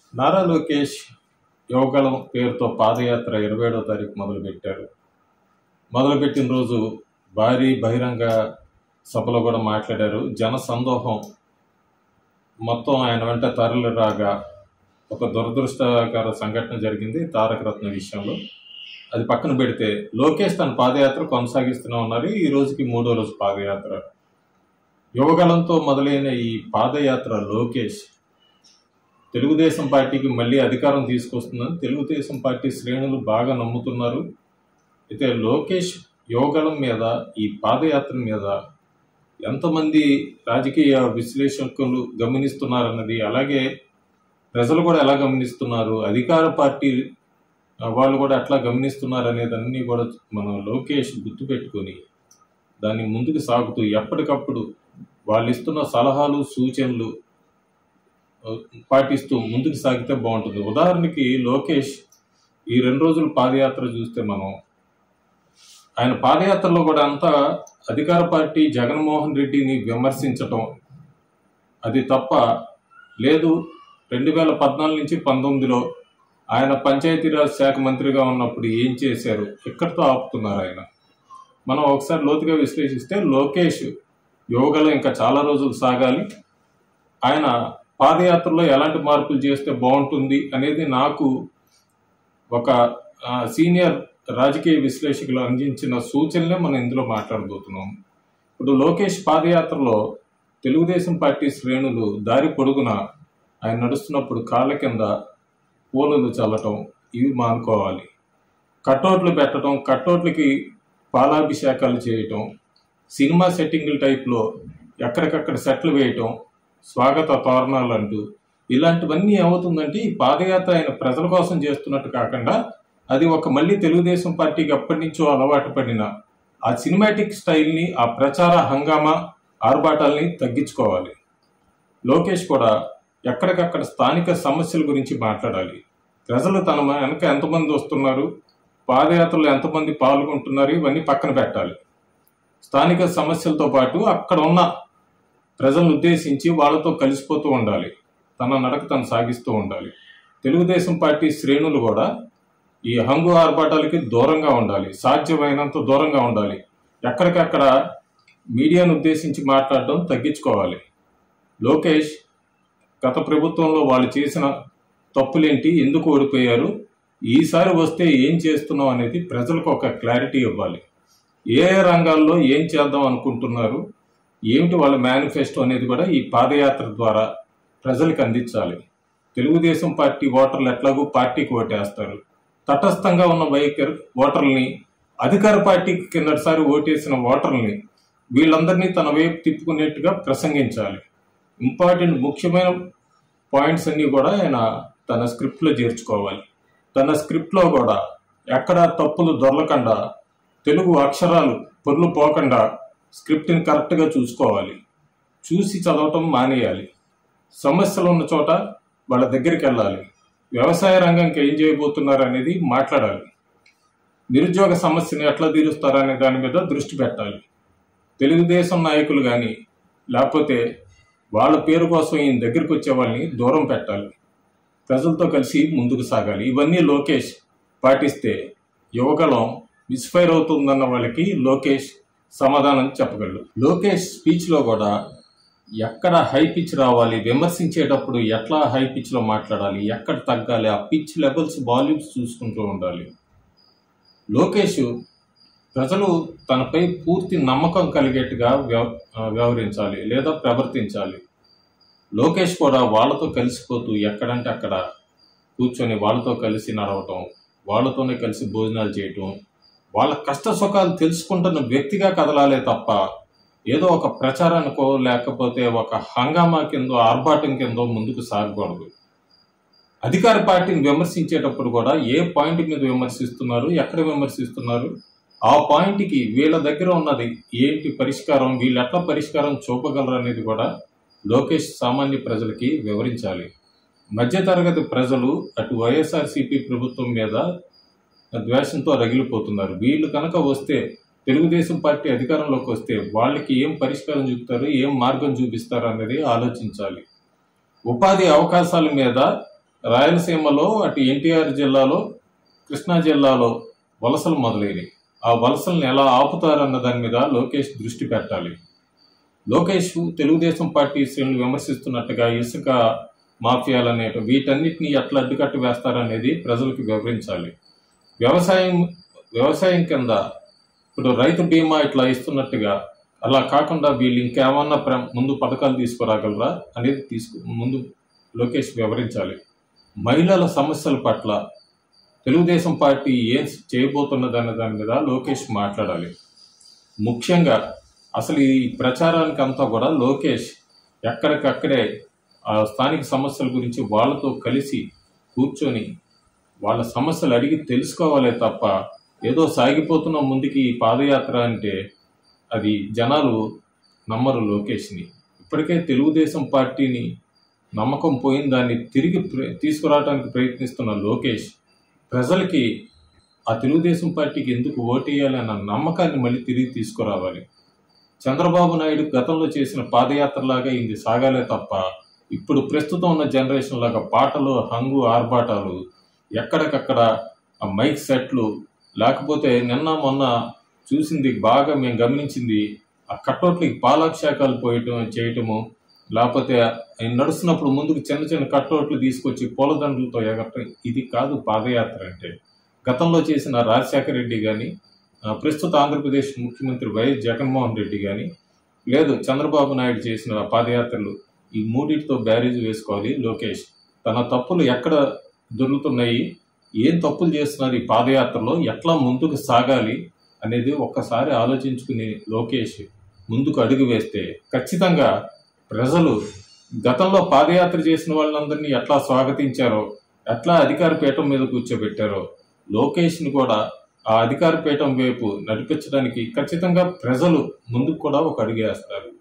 నారా లోకేష్ యువగళం పేరుతో పాదయాత్ర ఇరవై ఏడవ తారీఖు మొదలుపెట్టారు మొదలుపెట్టిన రోజు భారీ బహిరంగ సభలో కూడా మాట్లాడారు జన సందోహం మొత్తం ఆయన వెంట తరలి రాగా ఒక దురదృష్టకర సంఘటన జరిగింది తారక రత్న విషయంలో అది పక్కన పెడితే లోకేష్ తన పాదయాత్ర కొనసాగిస్తూనే ఉన్నారు ఈ రోజుకి మూడో రోజు పాదయాత్ర యువగలంతో మొదలైన ఈ పాదయాత్ర లోకేష్ తెలుగుదేశం పార్టీకి మళ్ళీ అధికారం తీసుకొస్తుందని తెలుగుదేశం పార్టీ శ్రేణులు బాగా నమ్ముతున్నారు అయితే లోకేష్ యువగలం మీద ఈ పాదయాత్ర మీద ఎంతమంది రాజకీయ విశ్లేషకులు గమనిస్తున్నారన్నది అలాగే ప్రజలు కూడా ఎలా గమనిస్తున్నారు అధికార పార్టీ ఆ, వాళ్ళు కూడా ఎట్లా గమనిస్తున్నారు అనేది అన్ని కూడా మనం లోకేష్ గుర్తుపెట్టుకొని దాన్ని ముందుకు సాగుతూ ఎప్పటికప్పుడు వాళ్ళు ఇస్తున్న సలహాలు సూచనలు ఆ, పాటిస్తూ ముందుకు సాగితే బాగుంటుంది ఉదాహరణకి లోకేష్ ఈ రెండు రోజులు పాదయాత్ర చూస్తే మనం ఆయన పాదయాత్రలో కూడా అంతా అధికార పార్టీ జగన్మోహన్ రెడ్డిని విమర్శించటం అది తప్ప లేదు రెండు వేల పద్నాలుగు నుంచి పంతొమ్మిదిలో ఆయన పంచాయతీరాజ్ శాఖ మంత్రిగా ఉన్నప్పుడు ఏం చేశారు ఎక్కడితో ఆపుతున్నారు ఆయన మనం ఒకసారి లోతుగా విశ్లేషిస్తే లోకేష్ యోగలో ఇంకా చాలా రోజులు సాగాలి ఆయన పాదయాత్రలో ఎలాంటి మార్పులు చేస్తే బాగుంటుంది అనేది నాకు ఒక ఆ, సీనియర్ రాజకీయ విశ్లేషకులు అందించిన సూచనలే మనం ఇందులో మాట్లాడబోతున్నాం ఇప్పుడు లోకేష్ పాదయాత్రలో తెలుగుదేశం పార్టీ శ్రేణులు దారి పొడుగున ఆయన నడుస్తున్నప్పుడు కాళ్ళ కింద పూలలు చల్లటం ఇవి మానుకోవాలి కట్టోట్లు పెట్టడం కట్టోట్లకి పాలాభిషేకాలు చేయటం సినిమా సెట్టింగుల టైప్లో ఎక్కడికక్కడ సెట్లు వేయటం స్వాగత తోరణాలు అంటూ ఇలాంటివన్నీ ఏమవుతుందంటే ఈ పాదయాత్ర ఆయన ప్రజల కోసం చేస్తున్నట్టు కాకుండా అది ఒక మళ్ళీ తెలుగుదేశం పార్టీకి ఎప్పటి నుంచో అలవాటు పడిన ఆ సినిమాటిక్ స్టైల్ని ఆ ప్రచార హంగామా ఆర్భాటాల్ని తగ్గించుకోవాలి లోకేష్ కూడా ఎక్కడికక్కడ స్థానిక సమస్యల గురించి మాట్లాడాలి ప్రజలు తన వెనక ఎంతమంది వస్తున్నారు పాదయాత్రలో ఎంతమంది పాల్గొంటున్నారు ఇవన్నీ పక్కన పెట్టాలి స్థానిక సమస్యలతో పాటు అక్కడ ఉన్న ప్రజలను ఉద్దేశించి వాళ్ళతో కలిసిపోతూ ఉండాలి తన నడక తను సాగిస్తూ ఉండాలి తెలుగుదేశం పార్టీ శ్రేణులు కూడా ఈ హంగు ఆర్భాటాలకి దూరంగా ఉండాలి సాధ్యమైనంత దూరంగా ఉండాలి ఎక్కడికక్కడ మీడియాను ఉద్దేశించి మాట్లాడడం తగ్గించుకోవాలి లోకేష్ గత ప్రభుత్వంలో వాళ్ళు చేసిన తప్పులేంటి ఎందుకు ఓడిపోయారు ఈసారి వస్తే ఏం చేస్తున్నాం అనేది ప్రజలకు ఒక క్లారిటీ ఇవ్వాలి ఏ ఏ రంగాల్లో ఏం చేద్దాం అనుకుంటున్నారు ఏమిటి వాళ్ళ మేనిఫెస్టో అనేది కూడా ఈ పాదయాత్ర ద్వారా ప్రజలకు అందించాలి తెలుగుదేశం పార్టీ ఓటర్లు ఎట్లాగూ పార్టీకి ఓటేస్తారు తటస్థంగా ఉన్న వైఖరి ఓటర్లని అధికార పార్టీకి కిందటిసారి ఓటేసిన ఓటర్లని వీళ్ళందరినీ తన వైపు తిప్పుకునేట్టుగా ప్రసంగించాలి ఇంపార్టెంట్ ముఖ్యమైన పాయింట్స్ అన్నీ కూడా ఆయన తన స్క్రిప్ట్లో చేర్చుకోవాలి తన స్క్రిప్ట్లో కూడా ఎక్కడ తప్పులు దొరలకుండా తెలుగు అక్షరాలు పొర్లు పోకుండా స్క్రిప్ట్ని కరెక్ట్గా చూసుకోవాలి చూసి చదవటం మానేయాలి సమస్యలు ఉన్న చోట వాళ్ళ దగ్గరికి వెళ్ళాలి వ్యవసాయ రంగంకి ఏం చేయబోతున్నారు అనేది మాట్లాడాలి నిరుద్యోగ సమస్యని ఎట్లా తీరుస్తారు అనే దాని మీద దృష్టి పెట్టాలి తెలుగుదేశం నాయకులు కానీ లేకపోతే వాళ్ళ పేరు కోసం ఈయన దగ్గరికి వచ్చే వాళ్ళని దూరం పెట్టాలి ప్రజలతో కలిసి ముందుకు సాగాలి ఇవన్నీ లోకేష్ పాటిస్తే యువగలం మిస్ఫైర్ అవుతుందన్న వాళ్ళకి లోకేష్ సమాధానం చెప్పగలరు లోకేష్ స్పీచ్లో కూడా ఎక్కడ హై పిచ్ రావాలి విమర్శించేటప్పుడు ఎట్లా హై పిచ్లో మాట్లాడాలి ఎక్కడ తగ్గాలి ఆ పిచ్ లెవెల్స్ వాల్యూమ్స్ చూసుకుంటూ ఉండాలి లోకేష్ ప్రజలు తనపై పూర్తి నమ్మకం కలిగేట్టుగా వ్యవ వ్యవహరించాలి లేదా ప్రవర్తించాలి లోకేష్ కూడా వాళ్ళతో కలిసిపోతూ ఎక్కడంటే అక్కడ కూర్చొని వాళ్ళతో కలిసి నడవటం వాళ్ళతోనే కలిసి భోజనాలు చేయటం వాళ్ళ కష్ట సుఖాలు తెలుసుకుంటున్న వ్యక్తిగా కదలాలే తప్ప ఏదో ఒక ప్రచారానికో లేకపోతే ఒక హంగామా కిందో ఆర్భాటం కిందో ముందుకు సాగకూడదు అధికార పార్టీని విమర్శించేటప్పుడు కూడా ఏ పాయింట్ మీద విమర్శిస్తున్నారు ఎక్కడ విమర్శిస్తున్నారు ఆ పాయింట్కి వీళ్ళ దగ్గర ఉన్నది ఏంటి పరిష్కారం వీళ్ళు ఎట్లా పరిష్కారం చూపగలరు అనేది కూడా లోకేష్ సామాన్య ప్రజలకి వివరించాలి మధ్యతరగతి ప్రజలు అటు వైఎస్ఆర్సీపీ ప్రభుత్వం మీద ద్వేషంతో రగిలిపోతున్నారు వీళ్ళు కనుక వస్తే తెలుగుదేశం పార్టీ అధికారంలోకి వస్తే వాళ్ళకి ఏం పరిష్కారం చూపుతారు ఏం మార్గం చూపిస్తారు అనేది ఆలోచించాలి ఉపాధి అవకాశాల మీద రాయలసీమలో అటు ఎన్టీఆర్ జిల్లాలో కృష్ణా జిల్లాలో వలసలు మొదలైనవి ఆ వలసల్ని ఎలా ఆపుతారన్న దాని మీద లోకేష్ దృష్టి పెట్టాలి లోకేష్ తెలుగుదేశం పార్టీ శ్రేణులు విమర్శిస్తున్నట్టుగా ఇసుక మాఫియాలనే వీటన్నిటిని ఎట్లా అడ్డుకట్టు వేస్తారనేది ప్రజలకు వివరించాలి వ్యవసాయం వ్యవసాయం కింద ఇప్పుడు రైతు బీమా ఇట్లా ఇస్తున్నట్టుగా అలా కాకుండా వీళ్ళు ఇంకేమన్నా ప్ర ముందు పథకాలు తీసుకురాగలరా అనేది తీసుకు ముందు లోకేష్ వివరించాలి మహిళల సమస్యల పట్ల తెలుగుదేశం పార్టీ ఏం చేయబోతున్నదన్న దాని మీద లోకేష్ మాట్లాడాలి ముఖ్యంగా అసలు ఈ ప్రచారానికి అంతా కూడా లోకేష్ ఎక్కడికక్కడే ఆ స్థానిక సమస్యల గురించి వాళ్ళతో కలిసి కూర్చొని వాళ్ళ సమస్యలు అడిగి తెలుసుకోవాలే తప్ప ఏదో సాగిపోతున్న ముందుకి ఈ పాదయాత్ర అంటే అది జనాలు నమ్మరు లోకేష్ని ఇప్పటికే తెలుగుదేశం పార్టీని నమ్మకం పోయిన దాన్ని తిరిగి ప్ర- తీసుకురావడానికి ప్రయత్నిస్తున్న లోకేష్ ప్రజలకి ఆ తెలుగుదేశం పార్టీకి ఎందుకు ఓటేయాలి అన్న నమ్మకాన్ని మళ్ళీ తిరిగి తీసుకురావాలి చంద్రబాబు నాయుడు గతంలో చేసిన పాదయాత్రలాగా ఇది సాగాలే తప్ప ఇప్పుడు ప్రస్తుతం ఉన్న జనరేషన్ లాగా పాటలు హంగు ఆర్భాటాలు ఎక్కడికక్కడ ఆ మైక్ సెట్లు లేకపోతే నిన్న మొన్న చూసింది బాగా మేము గమనించింది ఆ కట్టోట్లకి పాలాభిషేకాలు పోయటం చేయటము లేకపోతే ఆయన నడుస్తున్నప్పుడు ముందుకు చిన్న చిన్న కట్టోట్లు తీసుకొచ్చి పూలదండలతో ఎగరటం ఇది కాదు పాదయాత్ర అంటే గతంలో చేసిన రాజశేఖర రెడ్డి కానీ ప్రస్తుత ఆంధ్రప్రదేశ్ ముఖ్యమంత్రి వైఎస్ జగన్మోహన్ రెడ్డి కానీ లేదు చంద్రబాబు నాయుడు చేసిన పాదయాత్రలు ఈ మూడింటితో బ్యారేజ్ వేసుకోవాలి లోకేష్ తన తప్పులు ఎక్కడ దొరుకుతున్నాయి ఏం తప్పులు చేస్తున్నారు ఈ పాదయాత్రలో ఎట్లా ముందుకు సాగాలి అనేది ఒక్కసారి ఆలోచించుకుని లోకేష్ ముందుకు అడుగు వేస్తే ఖచ్చితంగా ప్రజలు గతంలో పాదయాత్ర చేసిన వాళ్ళందరినీ ఎట్లా స్వాగతించారో ఎట్లా అధికార పీఠం మీద కూర్చోబెట్టారో లోకేష్ని కూడా ఆ అధికార పీఠం వైపు నడిపించడానికి ఖచ్చితంగా ప్రజలు ముందుకు కూడా ఒక అడుగు వేస్తారు